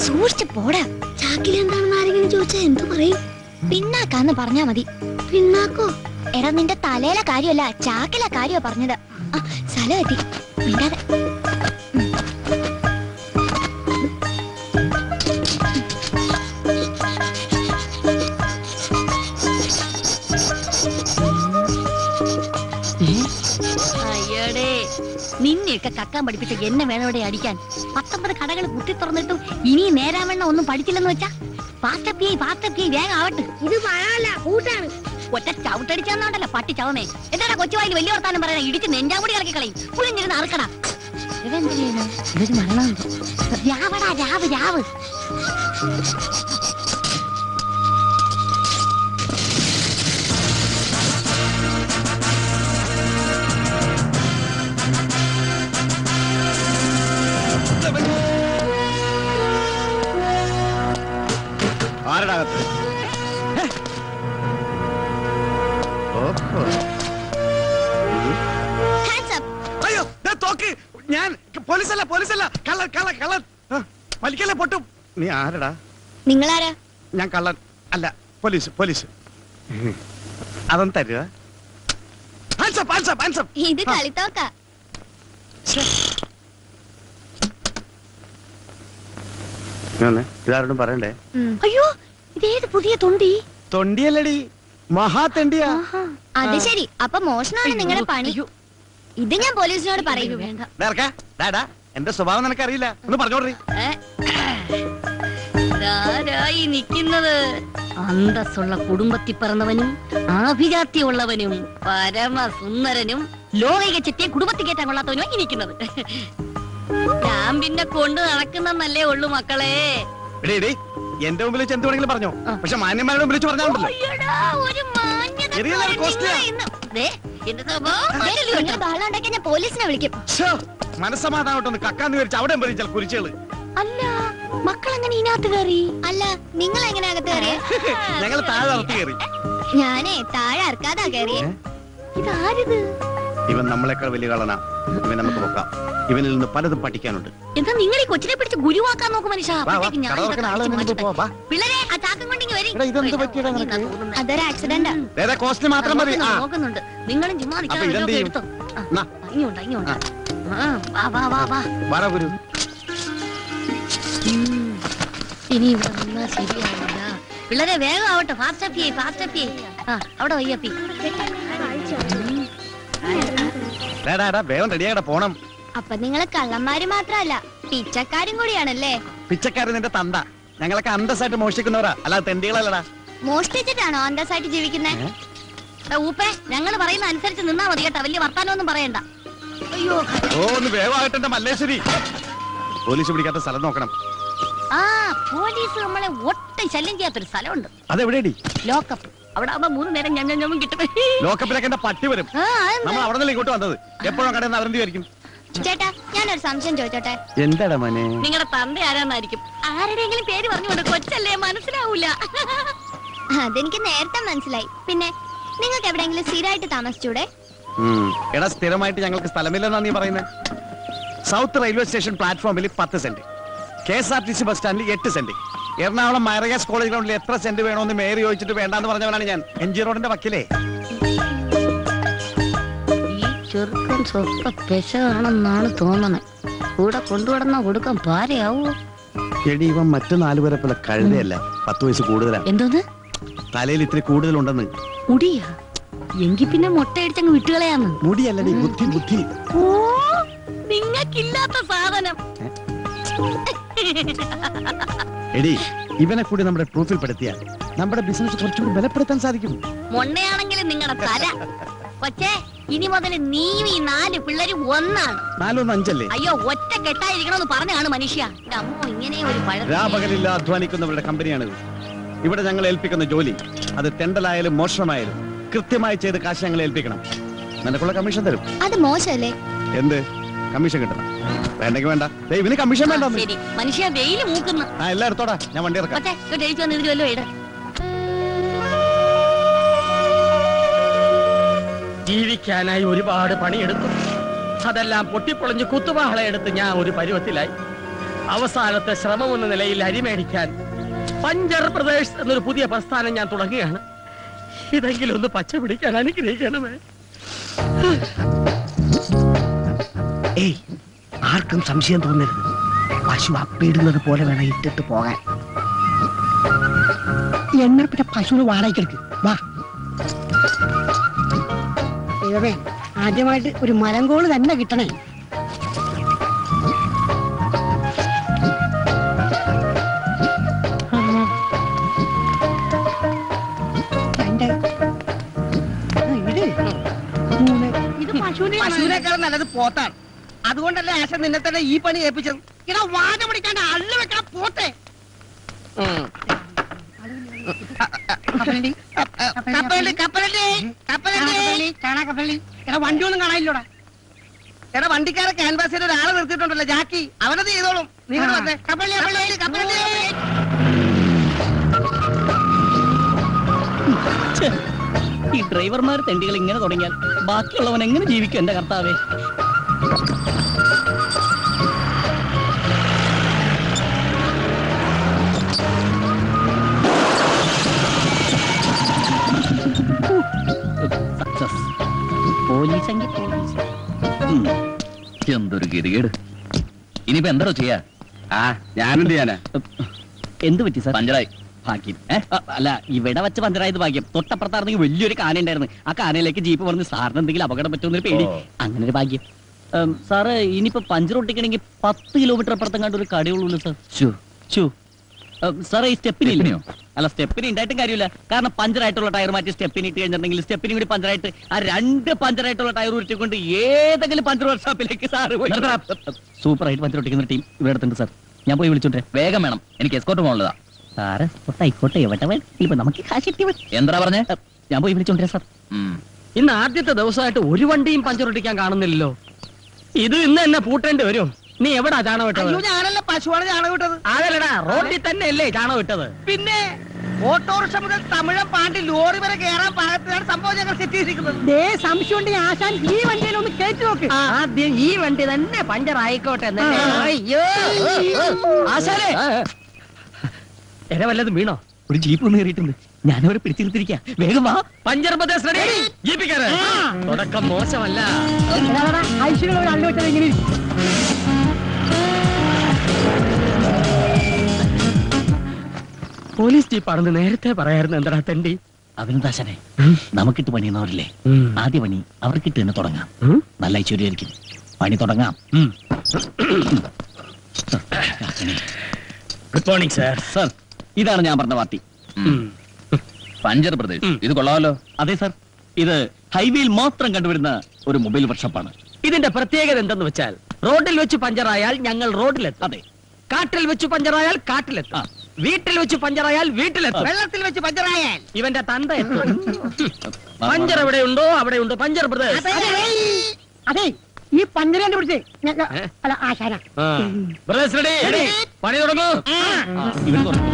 സൂക്ഷിച്ച് പോടാ ചാക്കിൽ എന്താണെന്ന് ആരെങ്കിലും ചോദിച്ചാ എന്തു പറയും പിന്നാക്കാന്ന് പറഞ്ഞാ മതി പിന്നാക്കോ എടാ നിന്റെ തലയിലെ കാര്യമല്ല ചാക്കിലെ കാര്യമാ പറഞ്ഞത് ആ സ്ഥലം എത്തി മിണ്ടാതെ അയ്യടേ നിന്നെയൊക്കെ കക്കാൻ പഠിപ്പിച്ച എന്നെ വേണോടെ അടിക്കാൻ പത്തൊമ്പത് കടകൾ കുത്തി തുറന്നിട്ടും ഇനി നേരാവണ്ണ ഒന്നും പഠിച്ചില്ലെന്ന് വെച്ചാ പാസ്റ്റപ്പി പാസ്റ്റപ്പി വേഗം ആവട്ടെ ഇത് മഴല്ല കൂട്ടാണ് ഒറ്റ ചവിട്ടടിച്ചാന്നോണ്ടല്ലോ പട്ടി ചവമേ എന്താടാ കൊച്ചുവായിൽ വലിയ വർത്താനം പറയാൻ ഇടിച്ച് നെഞ്ചാമുടി കളക്കി കളയും പുളിഞ്ഞിരുന്ന് അറുക്കടാ ഇതൊരു മരണം രാവടാ രാവ് രാവ് ആരുടെ അകത്ത് ഹേ. ഓഹോ. Hands up. അയ്യോ ദേ തോക്ക് ഞാൻ പോലീസല്ല പോലീസല്ല കള്ളൻ കള്ളൻ കള്ളൻ ആ, വലിക്കല്ലേ പൊട്ടും നീ ആരടാ നിങ്ങളാരാ ഞാൻ കള്ളൻ അല്ല പോലീസ് പോലീസ് അതൊന്നും തരുക ആൻസപ്പ് ആൻസപ്പ് ആൻസപ്പ് ഇത് കളിത്തോക്ക ഇതാരോടും പറയണ്ടേ അയ്യോ ഇതേത് പുതിയ തൊണ്ടി തൊണ്ടിയല്ലടി മഹാതെണ്ടിയാ അത് ശരി അപ്പൊ മോഷണമാണ് നിങ്ങളുടെ പണി ഇത് ഞാൻ പോലീസിനോട് പറയും വേണ്ട ഡാ, ഡാ, എന്റെ സ്വഭാവം നിനക്കറിയില്ല ഒന്ന് പറഞ്ഞോടറി ആരായി നിൽക്കുന്നത് അന്തസ്സുള്ള കുടുംബത്തിൽ പിറന്നവനും ആഭിജാത്യമുള്ളവനും പരമസുന്ദരനും ലോകിക ചെത്തിയ കുടുംബത്തിൽ കയറ്റാൻ കൊള്ളാത്തവനുമായി ഇരിക്കുന്നത് ഞാൻ പിന്നെ കൊണ്ട് നടക്കുന്നല്ലേ ഉള്ളു മക്കളെ എടീ, എടീ, എന്റെ മുമ്പിൽ വെച്ച് എന്ത് വേണമെങ്കിലും പറഞ്ഞോ പക്ഷെ മാന്യന്മാരുടെ മുമ്പിൽ വെച്ച് പറഞ്ഞാണ്ടല്ലോ അയ്യടാ, ഒരു മാന്യത എറിയല്ലേ, പോലെ കോസ്റ്റ്ലിയാ? നിങ്ങൾ ഇന്ന്- ദേ, എന്റെ സ്വഭാവം മാറ്റല് കേട്ടോ. നിങ്ങൾ ബഹളം ഉണ്ടാക്കി ഞാൻ പോലീസിനെ വിളിക്കും ശ്ശോ, മനസ്സമാധാനമായിട്ടൊന്ന് കക്കാന്ന് വിചാരിച്ച് അവിടെ പറിച്ചാൽ കുരിച്ചുകള് അല്ല മക്കൾ അങ്ങനെ ഇതിനകത്ത് കയറി അല്ല നിങ്ങൾ എങ്ങനെ അകത്ത് കയറിയ ഞങ്ങൾ താഴെ ഇറക്കി കയറി ഞാനേ താഴെ ഇറക്കാതാ കയറിയേ ഇതാരിത് ഇവൻ നമ്മളെക്കാൾ വലിയ കളനാ ഇവൻ നമുക്ക് നോക്കാം ഇവനിൽ നിന്ന് പലതും പഠിക്കാനുണ്ട് എന്താ നിങ്ങൾ ഈ കൊച്ചിനെ പിടിച്ച് ഗുരുവാക്കാൻ നോക്കും മനുഷ്യ വാ, വാ, അപ്പോഴത്തേക്ക് ഞാൻ കട ഇതൊക്കെ തുറക്കണ ആള് അടിച്ച് തന്നെ മാറ്റട്ടെ. പോ, വാ. പിള്ളേരെ ആ ചാക്കും കൊണ്ടിങ്ങ് വരി എടാ, ഇതെന്ത് പറ്റിയടാ എന്നാ നിനക്ക്? തോന്നുന്നെ. അതൊരു ആക്സിഡന്റാ ഏതാ കോസ്റ്റ് മാത്രം മതി ആ നോക്കുന്നുണ്ട്, നോക്കുന്നുണ്ട് നിങ്ങളും ചുമ്മാ അപ്പൊ നിൽക്കാതെ ഇതെന്ത് വല്ലതും ചെയ്യും? എടുത്തോ ആ, നാ. ഇങ്ങോട്ടാ ഇങ്ങോട്ടാ ആ, വാ വാ വാ വാ വര ഗുരു ഉം. ഇനി ഇവിടെ നിന്നാ ശരിയാവില്ല പിള്ളേരെ വേഗം ആവട്ടെ ഫാസ്റ്റ് അപ്പി ഫാസ്റ്റ് അപ്പി ആ അവിടെ വയ്യപ്പി ഡാ ഡാ വേഗം റെഡിയാകട്ടെ പോണം അപ്പൊ നിങ്ങള് കള്ളന്മാര് മാത്രല്ല പിച്ചക്കാരും കൂടിയാണല്ലേ പിച്ചക്കാരൻ നിന്റെ തന്ത ഞങ്ങളൊക്കെ അന്തസ്സായിട്ട് മോഷ്ടിക്കുന്നവരാ അല്ലാതെ തെണ്ടികളല്ലടാ മോഷ്ടിച്ചിട്ടാണോ അന്തസ്സായിട്ട് ജീവിക്കുന്നത് ഊപ്പേ ഞങ്ങൾ പറയുന്ന അനുസരിച്ച് നിന്നാ മതി കേട്ടോ വലിയ വർത്താനമൊന്നും പറയണ്ട അയ്യോ ഓ ഒന്ന് വേഗമാകട്ടെ എന്റെ മല്ലേശ്വരി പോലീസ് പിടിക്കാത്ത സ്ഥലം നോക്കണം ആ പോലീസ് നമ്മളെ ഒട്ടും ശല്യം ചെയ്യാത്തൊരു സ്ഥലമുണ്ട് അതെവിടെയടി ലോക്കപ്പ് അവിടെ ആവുമ്പോ മൂന്ന് നേരം ഞം ഞം ഞമ്മും കിട്ടും ലോക്കപ്പിലൊക്കെ എന്റെ പട്ടി വരും ആ, അതെന്താ? നമ്മൾ അവിടെ നിന്ന് ഇങ്ങോട്ട് വന്നത് എപ്പോഴും കടയിൽ നിന്ന് അവരെന്ത് വിചാരിക്കും ചേട്ടാ ഞാനൊരു സംശയം ചോദിച്ചോട്ടെ എന്താടാ മോനെ നിങ്ങളുടെ തന്ത ആരാന്നായിരിക്കും ആരുടെയെങ്കിലും പേര് പറഞ്ഞുകൊണ്ട് കൊച്ചല്ലേ മനസ്സിലാവൂല അതെനിക്ക് നേരത്തെ മനസ്സിലായി പിന്നെ നിങ്ങൾക്ക് എവിടെയെങ്കിലും സ്ഥിരമായിട്ട് താമസിച്ചൂടെ ഉം. എടാ സ്ഥിരമായിട്ട് ഞങ്ങൾക്ക് സ്ഥലമില്ലെന്നാ നീ പറയുന്നത് സൗത്ത് റെയിൽവേ സ്റ്റേഷൻ പ്ലാറ്റ്ഫോമിൽ പത്ത് cent K S R T C bus സ്റ്റാൻഡിൽ എട്ട് സെന്റ് എറണാകുളം മൈറഗാസ് കോളേജ് ഗ്രൗണ്ടിൽ എത്ര സെന്റ് വേണമെന്ന് മേയർ ചോദിച്ചിട്ട് വേണ്ടാന്ന് പറഞ്ഞവനാണ് ഞാൻ എം ജി റോഡിന്റെ വക്കിലേ ഈ ചെറുക്കൻ സ്വപ്പ പെശകാണെന്നാണ് തോന്നണേ കൂടെ കൊണ്ടുവിടുന്ന കൊടുക്കാൻ പാരയാവോ എടി ഇവൻ മറ്റു നാലുപേരെ പോലെ കഴുതയല്ല പത്ത് വയസ്സ് കൂടുതലാ എന്തോന്ന് തലയിൽ ഇത്തിരി കൂടുതലുണ്ടെന്ന് മുടിയാ എങ്കി പിന്നെ മുട്ടയടിച്ചങ്ങ് വിട്ടുകളയാന്ന് മുടിയല്ലടി ബുദ്ധി ബുദ്ധി ഓ നിങ്ങക്കില്ലാത്ത സാധനം എടി ഇവനെ കൂടി നമ്മുടെ പ്രൂഫിൽ പെടുത്തിയാൽ നമ്മുടെ ബിസിനസ് കുറച്ചുകൂടി ബലപ്പെടുത്താൻ സാധിക്കും മൊണ്ണയാണെങ്കിലും നിങ്ങളുടെ തല കൊച്ചേ ഇനി മുതൽ നീയും ഈ നാല് പിള്ളേരും ഒന്നാണ് നാലൊന്ന് അഞ്ചല്ലേ അയ്യോ ഒറ്റ കെട്ടായിരിക്കണമെന്ന് പറഞ്ഞാണ് മനുഷ്യ എന്റെ അമ്മോ ഇങ്ങനെ ഒരു പഴം രാപകലില്ല അധ്വാനിക്കുന്നവരുടെ കമ്പനിയാണിത് ഇവിടെ ഞങ്ങൾ ഏൽപ്പിക്കുന്ന ജോലി അത് തെണ്ടലായാലും മോഷണമായാലും കൃത്യമായി ചെയ്ത് കാശ് ഞങ്ങൾ ഏൽപ്പിക്കണം നിനക്കുള്ള കമ്മീഷൻ തരും അത് മോശമല്ലേ എന്ത് കമ്മീഷൻ കിട്ടണം വേണ്ടെങ്കിൽ വേണ്ട ദേ, ഇവന് കമ്മീഷൻ വേണ്ട ശരി മനുഷ്യ വെയില് മൂക്കുന്നു ആ എല്ലാം എടുത്തോടാ ഞാൻ വണ്ടി ഇറക്കാം കൊച്ചേ ഇങ്ങോട്ട് എഴുതി വന്ന് ഇതിൽ വല്ലോ ഇട ജീവിക്കാനായി ഒരുപാട് പണിയെടുത്തു അതെല്ലാം പൊട്ടിപ്പൊളിഞ്ഞ് കുത്തുവാള എടുത്ത് ഞാൻ ഒരു പരുവത്തിലായി അവസാനത്തെ ശ്രമം എന്ന നിലയിൽ അരി മേടിക്കാൻ പഞ്ചർ പ്രദേശ് എന്നൊരു പുതിയ പ്രസ്ഥാനം ഞാൻ തുടങ്ങുകയാണ് ഇതെങ്കിലും ഒന്ന് പച്ച പിടിക്കാൻ അനുഗ്രഹിക്കണമേ ഏയ് ആർക്കും സംശയം തോന്നരുത് പശു അപ്പിടുന്നത് പോലെ വേണം ഇട്ടിട്ട് പോകാൻ എന്നാ പിന്നെ പശുവിന് വാടകയ്ക്കെടുക്ക് വാ ദൈവമേ ആദ്യമായിട്ട് ഒരു മലങ്കോള് തന്നെ കിട്ടണേ രണ്ട് ആ, ഇട്. മൂന്ന് ഇത് പശുവിന്റെ പശുവിനേക്കാളും നല്ലത് പോത്താണ് അതുകൊണ്ടല്ലേ ആശ നിന്നെ തന്നെ ഈ പണി ഏൽപ്പിച്ചത് ഇടാ വാഴ പിടിക്കാണ്ട് അള്ളു വെക്കാൻ പോത്തെ കപ്പലണ്ടി കപ്പലണ്ടി കപ്പലണ്ടി കപ്പലണ്ടി കാണാ കപ്പലണ്ടി എടാ വണ്ടി ഒന്നും കാണാനില്ലോടാ എടാ വണ്ടിക്കാരെ ക്യാൻവാസിൽ ഒരാളെ നിർത്തിയിട്ടുണ്ടല്ലോ ജാക്കി അവനത് ചെയ്തോളും നിങ്ങൾ വന്നേ കപ്പലണ്ടി കപ്പലണ്ടി കപ്പലണ്ടി ഈ ഡ്രൈവർമാർ തെണ്ടികൾ ഇങ്ങനെ തുടങ്ങിയാൽ ബാക്കിയുള്ളവൻ എങ്ങനെ ജീവിക്കും എന്റെ കർത്താവേ സക്സസ് പോലീസ് എങ്കിൽ പോലീസ് ഉം. എന്തൊരു ഗതികേട് ഇനിയിപ്പോ എന്താണോ ചെയ്യാ ആ ഞാനെന്ത് ചെയ്യാനാ എന്ത് പറ്റി സാർ പഞ്ചറായി ഭാഗ്യം ഏ? അ- അല്ല ഇവിടെ വെച്ച് പഞ്ചറായത് ഭാഗ്യം തൊട്ടപ്പുറത്തായിരുന്നെങ്കിൽ വലിയൊരു കാന ഉണ്ടായിരുന്നു ആ കാനയിലേക്ക് ജീപ്പ് പറഞ്ഞ് സാറിന് എന്തെങ്കിലും അപകടം പറ്റുമെന്നൊരു പേടി ഓ. അങ്ങനെ ഒരു ഭാഗ്യം ഉം, സാറ് ഇനിയിപ്പോ പഞ്ചർ ഒട്ടിക്കണമെങ്കിൽ പത്ത് കിലോമീറ്റർ അപ്പുറത്തും കണ്ട് ഒരു കടയുള്ളൂ സാർ ശ്ശോ, ഷൂ സാറേ ഈ സ്റ്റെപ്പിനി സ്റ്റെപ്പിനിയോ? അല്ല സ്റ്റെപ്പിനി ഉണ്ടായിട്ടും കാര്യമില്ല കാരണം പഞ്ചറായിട്ടുള്ള ടയർ മാറ്റി സ്റ്റെപ്പിനി ഇട്ട് കഴിഞ്ഞിട്ടുണ്ടെങ്കിൽ സ്റ്റെപ്പിനി കൂടി പഞ്ചറായിട്ട് ആ രണ്ട് പഞ്ചറായിട്ടുള്ള ടയർ ഉരുട്ടിക്കൊണ്ട് ഏതെങ്കിലും പഞ്ചർ വർക്ക്ഷോപ്പിലേക്ക് സാറ് പോയി സൂപ്പർ ആയിട്ട് പഞ്ചർ ഒട്ടിക്കുന്ന ടീം ഇവിടെ അടുത്തുണ്ട് സാർ ഞാൻ പോയി വിളിച്ചോട്ടെ വേഗം വേണം എനിക്ക് എസ്കോട്ട് പോകാനുള്ളതാ സാറ് ആയിക്കോട്ടെ എവിടെ വേണം ഇപ്പൊ നമുക്ക് കാശ് കിട്ടിയ മതി. എന്താ പറഞ്ഞേ അ, ഞാൻ പോയി വിളിച്ചോണ്ടിരാ സാർ ഉം. ഇന്ന് ആദ്യത്തെ ദിവസമായിട്ട് ഒരു വണ്ടിയും പഞ്ചർ ഒട്ടിക്കാൻ കാണുന്നില്ലല്ലോ ഇത് ഇന്ന് എന്നെ പൂട്ടേണ്ടി വരും നീ എവിടാ ചാണ വിട്ടത് അയ്യോ ഞാനല്ല പശുവാണ് ചാണകം വിട്ടത് അതല്ലടാ റോഡിൽ തന്നെ അല്ലേ ചാണ വിട്ടത് പിന്നെ ഓട്ടോറിക്ഷ മുതൽ തമിഴം പാണ്ടി ലോറി വരെ കയറാൻ പാകത്തിലാണ് സംഭവം ഞങ്ങൾ സെറ്റ് ചെയ്തിരിക്കുന്നത് സംശയമുണ്ട് ആശാൻ ഈ വണ്ടിയിൽ ഒന്ന് കയറ്റി നോക്ക് ആദ്യം ഈ വണ്ടി തന്നെ പഞ്ചർ ആയിക്കോട്ടെ എന്നല്ലേ? അയ്യോ ആശാനെ എര വല്ലതും വീണോ ഒരു ജീപ്പ് ഒന്ന് കയറിയിട്ടുണ്ട് ഞാനവരെ പിടിച്ചിരുത്തിരിക്കാം വേഗം വാ പഞ്ചർ പ്രദേശ് റെഡി ജീപ്പിക്കാരൻ തുടക്കം മോശമല്ല ഐശ്വര്യ ഒരു അള്ളു വെച്ചാൽ ഇങ്ങനെ ഇരിക്കും. പോലീസ് ജീപ്പാണെന്ന് നേരത്തെ പറയായിരുന്നു എന്താടാ തെണ്ടി അഭിനന്ദാശനെ നമുക്കിട്ട് പണിയുന്നവരില്ലേ ആദ്യ പണി അവർക്കിട്ട് തന്നെ തുടങ്ങാം ഉം? നല്ല ഐശ്വര്യമായിരിക്കും പണി തുടങ്ങാം ഉം. ഗുഡ് മോർണിംഗ് സാർ സർ ഇതാണ് ഞാൻ പറഞ്ഞ പാർട്ടി ഉം. പഞ്ചർ പ്രദേശ് ഉം. ഇത് കൊള്ളാമല്ലോ അതെ സർ ഇത് ഹൈവേയിൽ മാത്രം കണ്ടുവരുന്ന ഒരു മൊബൈൽ വർക്ക്ഷോപ്പാണ് ഇതിന്റെ പ്രത്യേകത എന്തെന്ന് വെച്ചാൽ റോഡിൽ വെച്ച് പഞ്ചറായാൽ ഞങ്ങൾ റോഡിലെത്തും അതെ കാട്ടിൽ വെച്ച് പഞ്ചറായാൽ കാട്ടിലെത്തും ആ. വീട്ടിൽ വെച്ച് പഞ്ചറായാൽ വീട്ടിലെത്തും വെള്ളത്തിൽ വെച്ച് പഞ്ചറായാൽ ഇവന്റെ തന്ത എത്തും പഞ്ചർ എവിടെയുണ്ടോ അവിടെയുണ്ട് പഞ്ചർ ബ്രദേഴ്സ് അതെ ഈ പഞ്ചര കണ്ടുപിടിച്ചേ ഞങ്ങ- ഏ? അല്ല ആശാന ബ്രദേഴ്സ് റെഡി പണി തുടങ്ങൂ ഇവർ തുറക്കും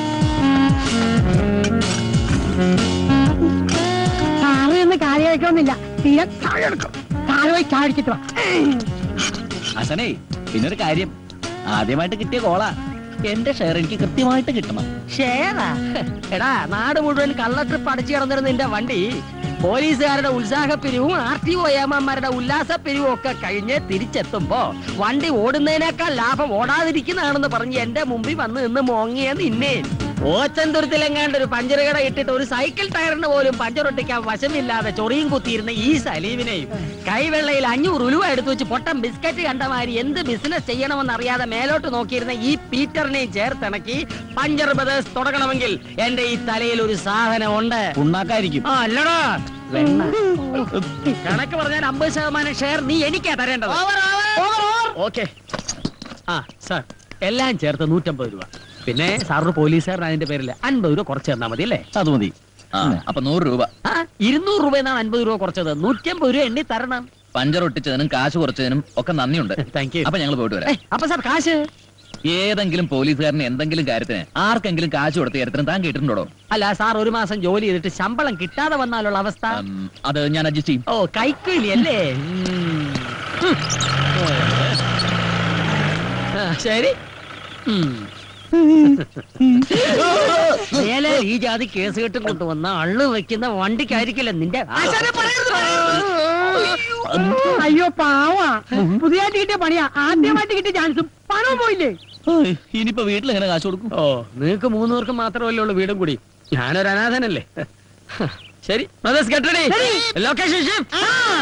സാറ് എന്ന് കാര്യം കഴിക്കണമെന്നില്ല തീരെ താഴെ എടുക്കും താഴെ പോയി ചാടിച്ചിട്ട് വാ അസനേ പിന്നൊരു കാര്യം ആദ്യമായിട്ട് കിട്ടിയ കോളാ എന്റെ ഷെയർ എനിക്ക് കൃത്യമായിട്ട് കിട്ടണം ഷേറാ എടാ നാട് മുഴുവൻ കള്ള ട്രിപ്പ് അടിച്ചു കിടന്നിരുന്ന നിന്റെ വണ്ടി പോലീസുകാരുടെ ഉത്സാഹപ്പിരിവും ആർ ടി ഒ ഏമാന്മാരുടെ ഉല്ലാസപ്പിരിവും ഒക്കെ കഴിഞ്ഞ് തിരിച്ചെത്തുമ്പോ വണ്ടി ഓടുന്നതിനേക്കാൾ ലാഭം ഓടാതിരിക്കുന്നതാണെന്ന് പറഞ്ഞ് എന്റെ മുമ്പിൽ വന്ന് നിന്ന് മോങ്ങിയ നിന്നെ ഓച്ചന്തുരത്തിലെങ്ങാണ്ട് ഒരു പഞ്ചർ കട ഇട്ടിട്ട് ഒരു സൈക്കിൾ ടയറിന് പോലും പഞ്ചർ ഒട്ടിക്കാൻ വശമില്ലാതെ ചൊറിയും കുത്തിയിരുന്ന ഈ സലീവിനെയും കൈവെള്ളയിൽ അഞ്ഞൂറ് ഉലുവ എടുത്തു വെച്ച് പൊട്ടം ബിസ്ക്കറ്റ് കണ്ട മാതിരി എന്ത് ബിസിനസ് ചെയ്യണമെന്ന് അറിയാതെ മേലോട്ട് നോക്കിയിരുന്ന ഈ പീറ്ററിനെയും ചേർത്തിണക്കി പഞ്ചർ ബ്രദേഴ്സ് തുടങ്ങണമെങ്കിൽ എന്റെ ഈ തലയിൽ ഒരു സാധനം ഉണ്ട് ഉണ്ടാക്കായിരിക്കും ആ അല്ലടാ വെണ്ണ കണക്ക് പറഞ്ഞാൽ അമ്പത് ശതമാനം ഷെയർ നീ എനിക്കാ തരേണ്ടത് ഓക്കെ ആ സാർ എല്ലാം ചേർത്ത് നൂറ്റമ്പത് രൂപ പിന്നെ സാറിന് പോലീസുകാരൻ അതിന്റെ പേരിൽ അൻപത് രൂപ കുറച്ച് തന്നാ മതി അല്ലേ അത് മതി ആ അപ്പൊ നൂറ് രൂപ ആ ഇരുന്നൂറ് രൂപ എന്നാണ് അൻപത് രൂപ കുറച്ചത് നൂറ്റമ്പത് രൂപ എണ്ണി തരണം പഞ്ചർ ഒട്ടിച്ചതിനും കാശ് കുറച്ചതിനും ഒക്കെ നന്ദിയുണ്ട് താങ്ക് യു അപ്പൊ ഞങ്ങൾ പോയിട്ട് വരാം അപ്പൊ സാർ കാശ് ഏതെങ്കിലും പോലീസുകാരന് എന്തെങ്കിലും കാര്യത്തിന് ആർക്കെങ്കിലും കാശ് കൊടുത്ത കാര്യത്തിന് താൻ കേട്ടിട്ടുണ്ടോ അല്ല സാർ ഒരു മാസം ജോലി ചെയ്തിട്ട് ശമ്പളം കിട്ടാതെ വന്നാലുള്ള അവസ്ഥ ഉം, അത് ഞാൻ അഡ്ജസ്റ്റ് ചെയ്യും ഓ കൈക്കൂലി അല്ലേ ഉം. ഉം. ആ, ശരി മേലെ ഈ ജാതി കേസ് കെട്ടും കൊണ്ടുവന്ന അള്ളു വെക്കുന്ന വണ്ടിക്കായിരിക്കില്ല നിന്റെ അയ്യോ പാവാ പുതിയതായിട്ട് കിട്ടിയ പണിയാ ആദ്യമായിട്ട് കിട്ടിയ ചാൻസ് പണവും പോയില്ലേ ഏയ്, ഇനിയിപ്പോ വീട്ടിൽ എങ്ങനെ കാശ് കൊടുക്കും ഓ നിങ്ങക്ക് മൂന്ന് പേർക്ക് മാത്രമല്ലേ ഉള്ളൂ വീടും കൂടി ഞാനൊരു അനാഥനല്ലേ ശരി ലൊക്കേഷൻ ഷിഫ്റ്റ്